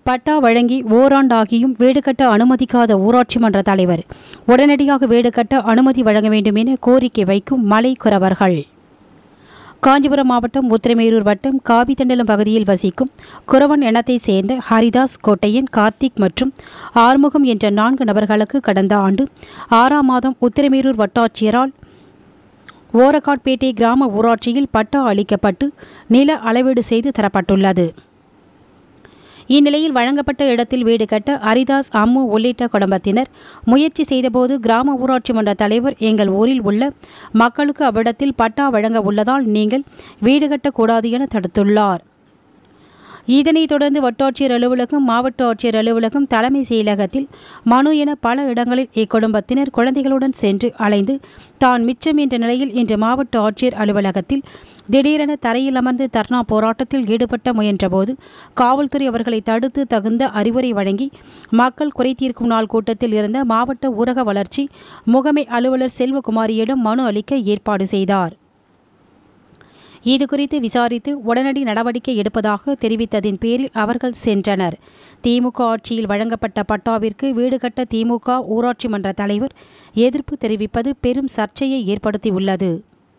பட்டா வழங்கி ஓராண்டாகியும் வீடு கட்ட அனுமதிக்காத ஊராட்சி மன்ற தலைவர் உடனடியாக வீடு கட்ட அனுமதி வழங்க வேண்டும் என கோரிக்கை வைக்கும் மலை குறவர்கள் காஞ்சிபுரம் மாவட்டம் உத்திரமேரூர் வட்டம் காவித்தண்டலம் பகுதியில் வசிக்கும் குறவன் இனத்தை சேர்ந்த ஹரிதாஸ் கோட்டையன் கார்த்திக் மற்றும் ஆறுமுகம் என்ற நான்கு நபர்களுக்கு கடந்த ஆண்டு ஆறாம் மாதம் உத்திரமேரூர் வட்டாட்சியரால் ஓரக்காட்பேட்டை கிராம ஊராட்சியில் பட்டா அளிக்கப்பட்டு நில அளவீடு செய்து தரப்பட்டுள்ளது இந்நிலையில் வழங்கப்பட்ட இடத்தில் வீடு கட்ட ஹரிதாஸ் அம்மு உள்ளிட்ட குடும்பத்தினர் முயற்சி செய்தபோது கிராம ஊராட்சி மன்ற தலைவர் எங்கள் ஊரில் உள்ள மக்களுக்கு அவ்விடத்தில் பட்டா வழங்க உள்ளதால் நீங்கள் வீடு கட்டக்கூடாது என தடுத்துள்ளார் இதனைத் தொடர்ந்து வட்டாட்சியர் அலுவலகம் மாவட்ட ஆட்சியர் அலுவலகம் தலைமை செயலகத்தில் மனு என பல இடங்களில் இக்குடும்பத்தினர் குழந்தைகளுடன் சென்று அலைந்து தான் மிச்சம் என்ற நிலையில் இன்று மாவட்ட ஆட்சியர் அலுவலகத்தில் திடீரென தரையில் அமர்ந்து தர்ணா போராட்டத்தில் ஈடுபட்ட முயன்றபோது காவல்துறை அவர்களை தடுத்து தகுந்த அறிவுரை வழங்கி மக்கள் குறை தீர்க்கும் நாள் கூட்டத்தில் இருந்த மாவட்ட ஊரக வளர்ச்சி முகமை அலுவலர் செல்வகுமாரியிடம் மனு அளிக்க ஏற்பாடு செய்தார் இது குறித்து விசாரித்து உடனடி நடவடிக்கை எடுப்பதாக தெரிவித்ததின் பேரில் அவர்கள் சென்றனர் திமுக ஆட்சியில் வழங்கப்பட்ட பட்டாவிற்கு வீடு கட்ட திமுக ஊராட்சி மன்ற தலைவர் எதிர்ப்பு தெரிவிப்பது பெரும் சர்ச்சையை ஏற்படுத்தியுள்ளது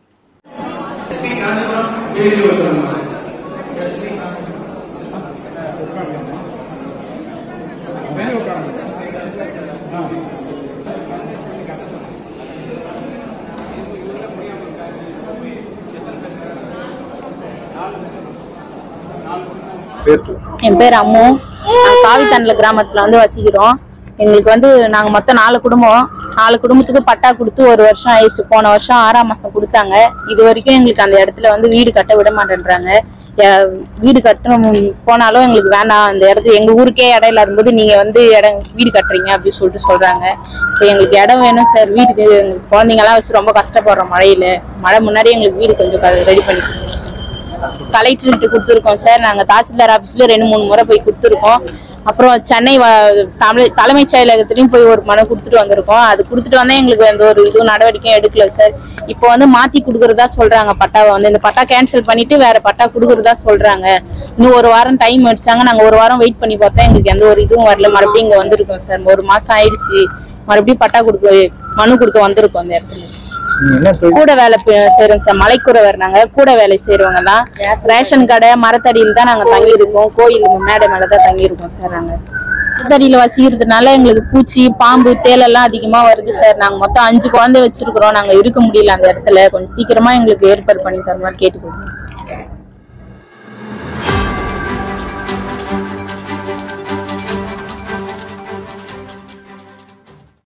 பேர் சொல்லு. என் பேர் அம்மு நாங்கள் காவித்தண்டல கிராமத்துல வந்து வசிக்கிறோம் எங்களுக்கு வந்து நாங்க மொத்தம் நாலு குடும்பம் நாலு குடும்பத்துக்கு பட்டா கொடுத்து ஒரு வருஷம் ஆயிடுச்சு போன வருஷம் ஆறாம் மாசம் கொடுத்தாங்க இது வரைக்கும் எங்களுக்கு அந்த இடத்துல வந்து வீடு கட்ட விட மாட்டேன்றாங்க எ- வீடு கட்டணும் போனாலும் எங்களுக்கு வேண்டாம் அந்த இடத்து எங்க ஊருக்கே இடம் இல்லாத போது நீங்க வந்து இடம் வீடு கட்டுறீங்க அப்படின்னு சொல்லிட்டு சொல்றாங்க இப்போ எங்களுக்கு இடம் வேணும் சார் வீட்டுக்கு எங்களுக்கு குழந்தைங்கலாம் வச்சு ரொம்ப கஷ்டப்படுறோம் மழையில மழை முன்னாடி எங்களுக்கு வீடு கொஞ்சம் ரெடி பண்ணி கொடுங்க சார் கலெக்டர்கிட்ட கொடுத்துருக்கோம் சார் நாங்கள் தாசில்தார் ஆஃபீஸில் ரெண்டு மூணு முறை போய் கொடுத்துருக்கோம் அப்புறம் சென்னை வ- தமிழ் தலைமைச் செயலகத்துலையும் போய் ஒரு மனு கொடுத்துட்டு வந்திருக்கோம் அது கொடுத்துட்டு வந்தால் எங்களுக்கு எந்த ஒரு இதுவும் நடவடிக்கையும் எடுக்கல சார் இப்போ வந்து மாற்றி கொடுக்குறதா சொல்கிறாங்க பட்டாவை வந்து இந்த பட்டா கேன்சல் பண்ணிட்டு வேற பட்டா கொடுக்குறதா சொல்கிறாங்க இன்னும் ஒரு வாரம் டைம் அடிச்சாங்க நாங்கள் ஒரு வாரம் வெயிட் பண்ணி பார்த்தா எங்களுக்கு எந்த ஒரு இதுவும் வரல மறுபடியும் இங்கே வந்திருக்கோம் சார் ஒரு மாதம் ஆயிடுச்சு மறுபடியும் பட்டா கொடுக்க மனு கொடுக்க வந்திருக்கோம் அந்த இடத்துல நீங்க என்ன தொழில் கூட வேலை பு- செய்றோம் சார் மலைக்கூடவர் நாங்க கூட வேலை செய்றவங்க தான் ரேஷன் கடை மரத்தடியில் தான் நாங்க தங்கி இருக்கோம் கோயில் மேடை மேல தான் தங்கி இருக்கோம் சார் நாங்க மரத்தடியில வசிக்கிறதுனால எங்களுக்கு பூச்சி பாம்பு தேலெல்லாம் அதிகமா வருது சார் நாங்க மொத்தம் அஞ்சு குழந்தை வச்சிருக்கிறோம் நாங்க இருக்க முடியல அந்த இடத்துல கொஞ்சம் சீக்கிரமா எங்களுக்கு ஏற்பாடு பண்ணி தர மாதிரி கேட்டுக்கிறோம் சார்